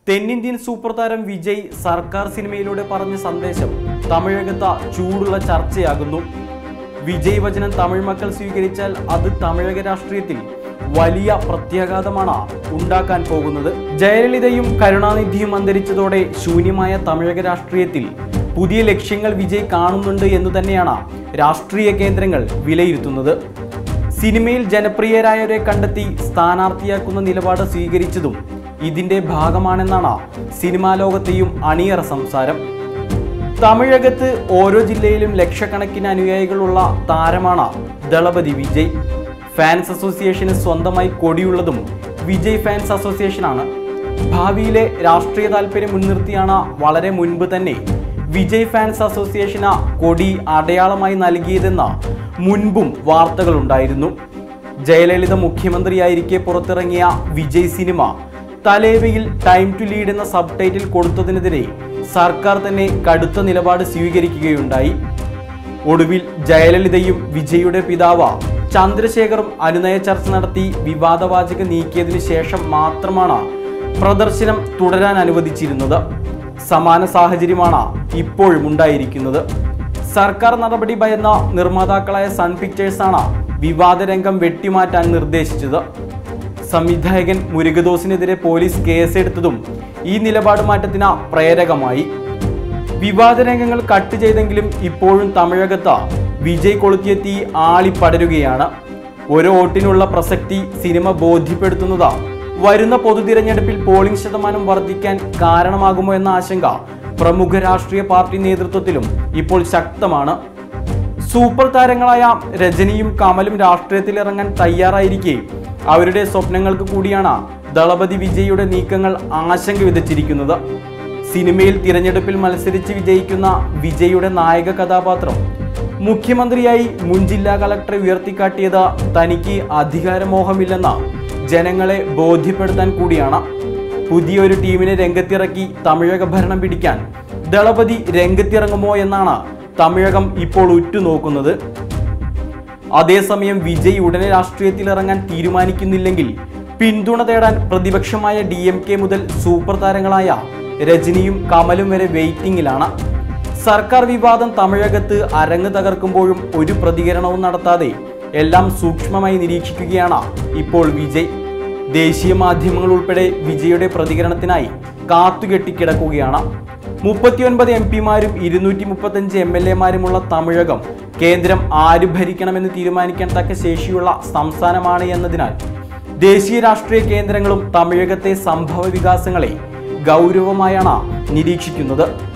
തെന്നിന്ത്യൻ സൂപ്പർ താരം വിജയ് സർക്കാർ സിനിമയിലൂടെ പറഞ്ഞ സന്ദേശം തമിഴകത്ത് ചൂടുള്ള ചർച്ചയാകുന്നു വിജയ് വചനം തമിഴ് മക്കൾ സ്വീകരിച്ചാൽ അത് തമിഴക രാഷ്ട്രീയത്തിൽ വലിയ പ്രത്യാഘാതമാണ് ഉണ്ടാക്കാൻ പോകുന്നത് ജയലളിതയും കരുണാനിധിയും അന്തരിച്ചതോടെ ശൂന്യമായ തമിഴക രാഷ്ട്രീയത്തിൽ പുതിയ ലക്ഷ്യങ്ങൾ വിജയ് കാണുന്നുണ്ട് എന്ന് തന്നെയാണ് രാഷ്ട്രീയ കേന്ദ്രങ്ങൾ വിലയിരുത്തുന്നത് സിനിമയിൽ ജനപ്രിയരായവരെ കണ്ടെത്തി സ്ഥാനാർത്ഥിയാക്കുന്ന നിലപാട് സ്വീകരിച്ചതും ഇതിന്റെ ഭാഗമാണെന്നാണ് സിനിമാ ലോകത്തെയും അണിയറ സംസാരം തമിഴകത്ത് ഓരോ ജില്ലയിലും ലക്ഷക്കണക്കിന് അനുയായികളുള്ള താരമാണ് ദളപതി വിജയ് ഫാൻസ് അസോസിയേഷന് സ്വന്തമായി കൊടിയുള്ളതും വിജയ് ഫാൻസ് അസോസിയേഷനാണ് ഭാവിയിലെ രാഷ്ട്രീയ താല്പര്യം മുൻനിർത്തിയാണ് വളരെ മുൻപ് തന്നെ വിജയ് ഫാൻസ് അസോസിയേഷന് കൊടി അടയാളമായി നൽകിയതെന്ന് മുൻപും വാർത്തകളുണ്ടായിരുന്നു ജയലളിത മുഖ്യമന്ത്രിയായിരിക്കെ പുറത്തിറങ്ങിയ വിജയ് സിനിമ തലേവയിൽ ടൈം ടു ലീഡ് എന്ന സബ് ടൈറ്റിൽ കൊടുത്തതിനെതിരെ സർക്കാർ തന്നെ കടുത്ത നിലപാട് സ്വീകരിക്കുകയുണ്ടായി ഒടുവിൽ ജയലളിതയും വിജയുടെ പിതാവ് ചന്ദ്രശേഖറും അനുനയ ചർച്ച നടത്തി വിവാദവാചകം നീക്കിയതിനു ശേഷം മാത്രമാണ് പ്രദർശനം തുടരാൻ അനുവദിച്ചിരുന്നത് സമാന സാഹചര്യമാണ് ഇപ്പോഴും ഉണ്ടായിരിക്കുന്നത് സർക്കാർ നടപടി ഭയന്ന നിർമ്മാതാക്കളായ സൺ പിക്ചേഴ്സാണ് വിവാദ രംഗം വെട്ടിമാറ്റാൻ നിർദ്ദേശിച്ചത് സംവിധായകൻ മുരുകദോസിനെതിരെ പോലീസ് കേസെടുത്തതും ഈ നിലപാട് മാറ്റത്തിന് പ്രേരകമായി വിവാദ രംഗങ്ങൾ കട്ട് ചെയ്തെങ്കിലും ഇപ്പോഴും തമിഴകത്ത് വിജയ് കൊളുത്തിയ തീ ആളിപ്പടരുകയാണ് ഒരു വോട്ടിനുള്ള പ്രസക്തി സിനിമ ബോധ്യപ്പെടുത്തുന്നത് വരുന്ന പൊതു തിരഞ്ഞെടുപ്പിൽ പോളിംഗ് ശതമാനം വർദ്ധിക്കാൻ കാരണമാകുമോ എന്ന ആശങ്ക പ്രമുഖ രാഷ്ട്രീയ പാർട്ടി നേതൃത്വത്തിലും ഇപ്പോൾ ശക്തമാണ് സൂപ്പർ താരങ്ങളായ രജനിയും കമലും രാഷ്ട്രീയത്തിൽ ഇറങ്ങാൻ തയ്യാറായിരിക്കെ അവരുടെ സ്വപ്നങ്ങൾക്ക് കൂടിയാണ് ദളപതി വിജയുടെ നീക്കങ്ങൾ ആശങ്ക വിതച്ചിരിക്കുന്നത് സിനിമയിൽ തിരഞ്ഞെടുപ്പിൽ മത്സരിച്ച് വിജയിക്കുന്ന വിജയുടെ നായക കഥാപാത്രം മുഖ്യമന്ത്രിയായി മുൻ ജില്ലാ കളക്ടറെ ഉയർത്തിക്കാട്ടിയത് തനിക്ക് അധികാരമോഹമില്ലെന്ന ജനങ്ങളെ ബോധ്യപ്പെടുത്താൻ കൂടിയാണ് പുതിയൊരു ടീമിനെ രംഗത്തിറക്കി തമിഴക ഭരണം പിടിക്കാൻ ദളപതി രംഗത്തിറങ്ങുമോ എന്നാണ് തമിഴകം ഇപ്പോൾ ഉറ്റുനോക്കുന്നത് അതേസമയം വിജയ് ഉടനെ രാഷ്ട്രീയത്തിൽ ഇറങ്ങാൻ തീരുമാനിക്കുന്നില്ലെങ്കിൽ പിന്തുണ തേടാൻ പ്രതിപക്ഷമായ ഡി എം കെ മുതൽ സൂപ്പർ താരങ്ങളായ രജനിയും കമലും വരെ വെയിറ്റിംഗിലാണ് സർക്കാർ വിവാദം തമിഴകത്ത് അരങ്ങ് തകർക്കുമ്പോഴും ഒരു പ്രതികരണവും നടത്താതെ എല്ലാം സൂക്ഷ്മമായി നിരീക്ഷിക്കുകയാണ് ഇപ്പോൾ വിജയ് ദേശീയ മാധ്യമങ്ങൾ ഉൾപ്പെടെ വിജയുടെ പ്രതികരണത്തിനായി കാത്തുകെട്ടിക്കിടക്കുകയാണ് മുപ്പത്തിയൊൻപത് എം പിമാരും ഇരുന്നൂറ്റി മുപ്പത്തഞ്ച് എം എൽ എമാരുമുള്ള തമിഴകം കേന്ദ്രം ആര് ഭരിക്കണമെന്ന് തീരുമാനിക്കാൻ തക്ക ശേഷിയുള്ള സംസ്ഥാനമാണ് എന്നതിനാൽ ദേശീയ രാഷ്ട്രീയ കേന്ദ്രങ്ങളും തമിഴകത്തെ സംഭവ വികാസങ്ങളെ ഗൗരവമായാണ് നിരീക്ഷിക്കുന്നത്